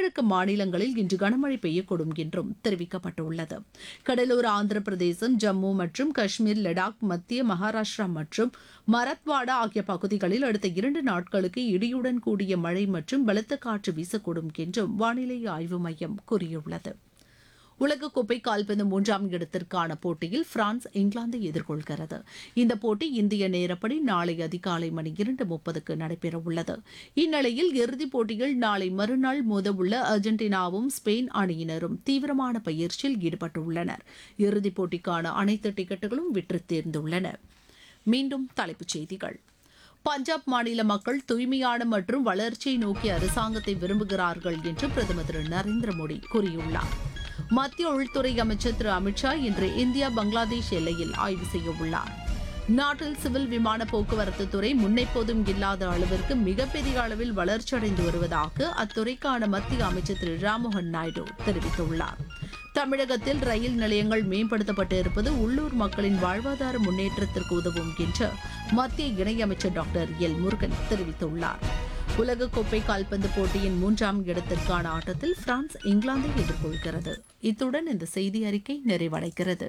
தென்கிழக்கு மாநிலங்களில் இன்று கனமழை பெய்யக்கூடும் என்றும் தெரிவிக்கப்பட்டுள்ளது கடலோர ஆந்திர பிரதேசம் ஜம்மு மற்றும் காஷ்மீர் லடாக் மத்திய மகாராஷ்டிரா மற்றும் மராத்வாடா ஆகிய பகுதிகளில் அடுத்த இரண்டு நாட்களுக்கு இடியுடன் கூடிய மழை மற்றும் பலத்த காற்று வீசக்கூடும் என்றும் வானிலை ஆய்வு மையம் கூறியுள்ளது உலகக்கோப்பை கால்பந்து மூன்றாம் இடத்திற்கான போட்டியில் பிரான்ஸ் இங்கிலாந்தை எதிர்கொள்கிறது இந்த போட்டி இந்திய நேரப்படி நாளை அதிகாலை மணி இரண்டு முப்பதுக்கு நடைபெறவுள்ளது இந்நிலையில் இறுதிப் போட்டியில் நாளை மறுநாள் மோதவுள்ள அர்ஜென்டினாவும் ஸ்பெயின் அணியினரும் தீவிரமான பயிற்சியில் ஈடுபட்டுள்ளனர் இறுதிப் போட்டிக்கான அனைத்து டிக்கெட்டுகளும் விற்று தேர்ந்துள்ளன மீண்டும் தலைப்புச் செய்திகள் பஞ்சாப் மாநில மக்கள் தூய்மையான மற்றும் வளர்ச்சியை நோக்கிய அரசாங்கத்தை விரும்புகிறார்கள் என்று பிரதமர் திரு நரேந்திர மோடி கூறியுள்ளார் மத்திய உள்துறை அமைச்சர் திரு அமித்ஷா இன்று இந்தியா பங்களாதேஷ் எல்லையில் ஆய்வு செய்ய உள்ளார் நாட்டில் சிவில் விமான போக்குவரத்து துறை முன்னெப்போதும் இல்லாத அளவிற்கு மிகப்பெரிய அளவில் வளர்ச்சியடைந்து வருவதாக அத்துறைக்கான மத்திய அமைச்சர் திரு ராம்மோகன் நாயுடு தெரிவித்துள்ளார் தமிழகத்தில் ரயில் நிலையங்கள் மேம்படுத்தப்பட்டு இருப்பது உள்ளூர் மக்களின் வாழ்வாதார முன்னேற்றத்திற்கு உதவும் என்று மத்திய இணையமைச்சர் டாக்டர் எல் முருகன் தெரிவித்துள்ளார் உலகக்கோப்பை கால்பந்து போட்டியின் மூன்றாம் இடத்திற்கான ஆட்டத்தில் பிரான்ஸ் இங்கிலாந்தை எதிர்கொள்கிறது இத்துடன் இந்த செய்தி அறிக்கை நிறைவடைகிறது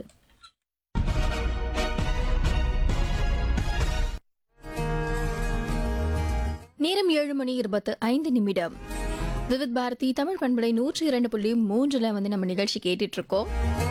நேரம் ஏழு மணி இருபத்து ஐந்து நிமிடம் விவித் பாரதி தமிழ் பண்பலை நூற்றி இரண்டு புள்ளி மூன்றுல வந்து நம்ம நிகழ்ச்சி கேட்டுட்டு இருக்கோம்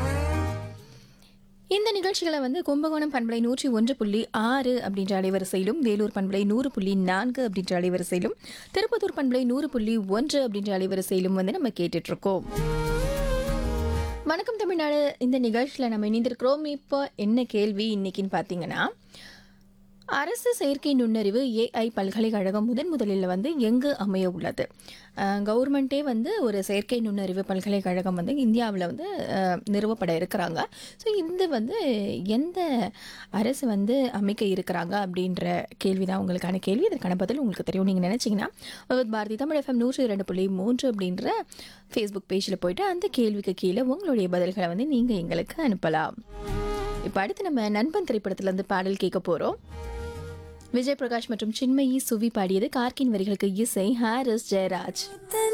இந்த நிகழ்ச்சிகளை வந்து கும்பகோணம் பண்பலை நூற்றி ஒன்று புள்ளி ஆறு அப்படின்ற அலைவரிசையிலும் வேலூர் பண்பலை நூறு புள்ளி நான்கு அப்படின்ற அலைவரிசையிலும் திருப்பத்தூர் பண்பலை நூறு புள்ளி ஒன்று அப்படின்ற அலைவரிசையிலும் வந்து நம்ம கேட்டுட்டு இருக்கோம் வணக்கம் தமிழ்நாடு இந்த நிகழ்ச்சியில் நம்ம இணைந்திருக்கிறோம் இப்போ என்ன கேள்வி இன்னைக்குன்னு பார்த்தீங்கன்னா அரசு செயற்கை நுண்ணறிவு ஏஐ பல்கலைக்கழகம் முதன் முதலில் வந்து எங்கு அமைய உள்ளது கவர்மெண்ட்டே வந்து ஒரு செயற்கை நுண்ணறிவு பல்கலைக்கழகம் வந்து இந்தியாவில் வந்து அஹ், நிறுவப்பட இருக்கிறாங்க ஸோ இது வந்து எந்த அரசு வந்து அமைக்க இருக்கிறாங்க அப்படின்ற கேள்வி தான் உங்களுக்கான கேள்வி இதற்கான பதில் உங்களுக்கு தெரியும் நீங்கள் நினச்சிங்கன்னா வித் பாரதி தமிழ் எஃப்எம் நூற்றி இரண்டு புள்ளி மூன்று அப்படின்ற ஃபேஸ்புக் பேஜில் போயிட்டு அந்த கேள்விக்கு கீழே உங்களுடைய பதில்களை வந்து நீங்கள் எங்களுக்கு அனுப்பலாம் இப்போ அடுத்து நம்ம நண்பன் திரைப்படத்துலேருந்து பாடல் கேட்க போகிறோம் விஜய் பிரகாஷ் மற்றும் சின்மயி சுவி பாடியது கார்கின் வரிகளுக்கு இசை ஹாரிஸ் ஜெயராஜ்